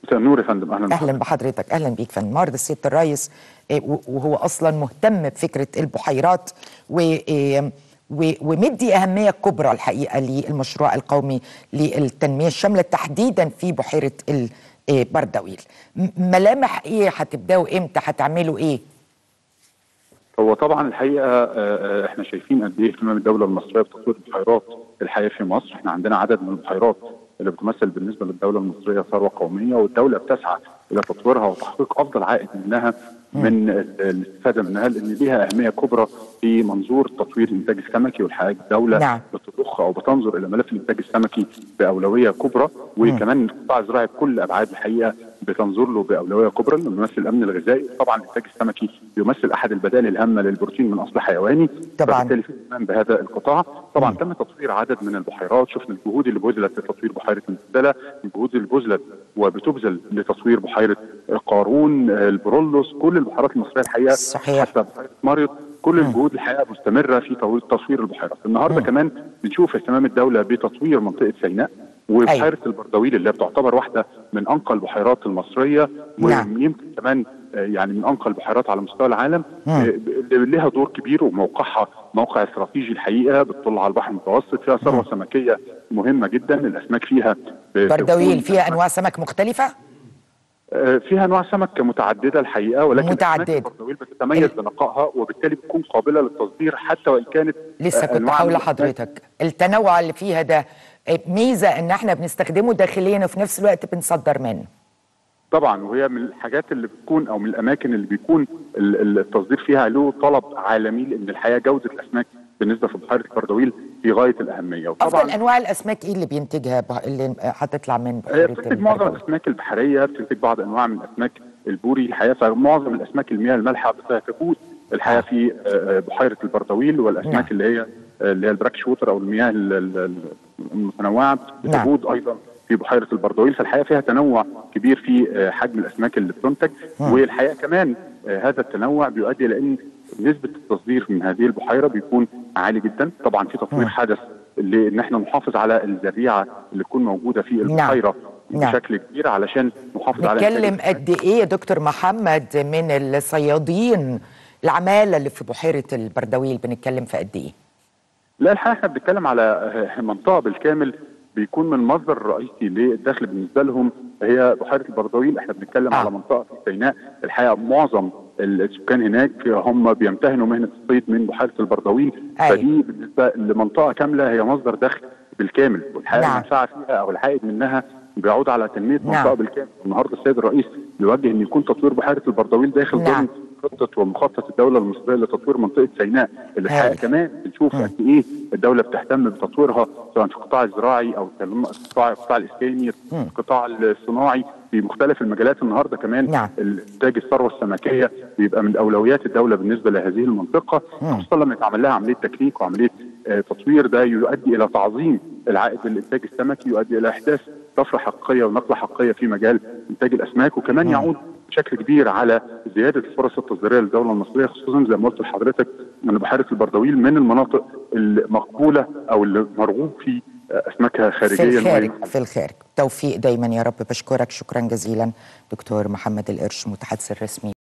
مساء النور يا فندم اهلا اهلا بحضرتك اهلا بيك فندم النهارده سياده الرئيس آه، و- وهو اصلا مهتم بفكره البحيرات و آه، و- ومدي اهميه كبرى الحقيقه للمشروع القومي للتنميه الشامله تحديدا في بحيره البردويل م- ملامح ايه هتبداوا امتى هتعملوا ايه هو طبعا الحقيقه آه، آه، احنا شايفين قد ايه اهتمام الدوله المصريه بتطوير البحيرات الحقيقه في مصر احنا عندنا عدد من البحيرات اللي بتمثل بالنسبه للدوله المصريه ثروه قوميه والدوله بتسعى الى تطويرها وتحقيق افضل عائد منها من ال- الاستفاده منها لان ليها اهميه كبرى في منظور تطوير الانتاج السمكي والحقيقه الدوله نعم. بتضخ او بتنظر الى ملف الانتاج السمكي باولويه كبرى وكمان القطاع الزراعي بكل ابعاد الحقيقه بتنظر له باولويه كبرى لانه بيمثل الامن الغذائي طبعا الانتاج السمكي بيمثل احد البدائل الهامه للبروتين من اصل حيواني طبعاً. فبالتالي في اهتمام بهذا القطاع طبعا تم تطوير عدد من البحيرات شفنا الجهود اللي بذلت لتطوير بحيره المسدله الجهود اللي بذلت وبتبذل لتطوير بحيره قارون البرولوس كل البحيرات المصريه الحقيقه صحيح. حتى بحيره مريض كل الجهود الحقيقه مستمره في تو- تصوير البحيرات النهارده كمان بنشوف اهتمام الدوله بتطوير منطقه سيناء وبحيره البردويل اللي بتعتبر واحده من انقى البحيرات المصريه نعم. ويمكن كمان آه، يعني من انقى البحيرات على مستوى العالم آه، اللي لها دور كبير وموقعها موقع استراتيجي الحقيقه بتطل على البحر المتوسط فيها ثروه سمكيه مهمه جدا الاسماك فيها بتكون- بردويل فيها انواع سمك مختلفه آه، فيها انواع سمك متعدده الحقيقه ولكن متعددة. أسماك البردويل بتتميز ال- بنقائها وبالتالي بتكون قابله للتصدير حتى وان كانت لسه آه، كنت أنواع هقول من الأسماك لحضرتك التنوع اللي فيها ده آه، ميزه ان احنا بنستخدمه داخليا وفي نفس الوقت بنصدر منه طبعا وهي من الحاجات اللي بتكون او من الاماكن اللي بيكون ال- ال- التصدير فيها له طلب عالمي لان الحقيقه جوده الاسماك بالنسبه في بحيره البردويل في غايه الاهميه افضل انواع الاسماك ايه اللي بينتجها بح- اللي هتطلع من هي بحيره بتنتج معظم البردويل؟ الاسماك البحريه بتنتج بعض انواع من الاسماك البوري الحقيقه فمعظم الاسماك المياه المالحه بتكون الحقيقه في آه، آه، بحيره البردويل والاسماك نعم. اللي هي آه، اللي هي البراك شوتر او المياه ال- ال- المتنوعه نعم. بتجود ايضا في بحيره البردويل فالحقيقه فيها تنوع كبير في آه، حجم الاسماك اللي بتنتج والحقيقه كمان آه، هذا التنوع بيؤدي الى ان نسبه التصدير من هذه البحيره بيكون عالي جدا طبعا في تطوير حدث لان احنا نحافظ على الزريعه اللي تكون موجوده في البحيره نعم. بشكل كبير علشان نحافظ على إنتاج نتكلم الأسماك. قد ايه يا دكتور محمد من الصيادين العماله اللي في بحيره البردويل بنتكلم في قد ايه؟ لا الحقيقه احنا بنتكلم على آه، منطقه بالكامل بيكون من مصدر رئيسي للدخل بالنسبه لهم هي بحيره البردويل احنا بنتكلم آه. على منطقه في سيناء الحقيقه معظم السكان هناك هم بيمتهنوا مهنه الصيد من بحيره البردويل أيوة. فدي بالنسبه لمنطقه كامله هي مصدر دخل بالكامل والحقيقه نعم. المنفعه فيها او العائد منها بيعود على تنميه نعم. منطقه بالكامل النهارده السيد الرئيس بيوجه ان يكون تطوير بحيره البردويل داخل نعم. ضمن خطه ومخطط الدوله المصريه لتطوير منطقه سيناء اللي الحقيقه هايل. كمان بنشوف قد ايه الدوله بتهتم بتطويرها سواء في القطاع الزراعي او في القطاع القطاع الاسكاني القطاع الصناعي في مختلف المجالات النهارده كمان نعم. انتاج الثروه السمكيه بيبقى من اولويات الدوله بالنسبه لهذه المنطقه خصوصا لما يتعمل لها عمليه تكنيك وعمليه آه، تطوير ده يؤدي الى تعظيم العائد الانتاج السمكي يؤدي الى احداث طفره حقيقيه ونقله حقيقيه في مجال انتاج الاسماك وكمان يعود بشكل كبير على زياده الفرص التصديريه للدوله المصريه خصوصا زي ما قلت لحضرتك ان بحيره البردويل من المناطق المقبوله او اللي مرغوب في آه، اسماكها في خارجيا الخارج في الخارج توفيق دايما يا رب بشكرك شكرا جزيلا دكتور محمد القرش متحدث الرسمي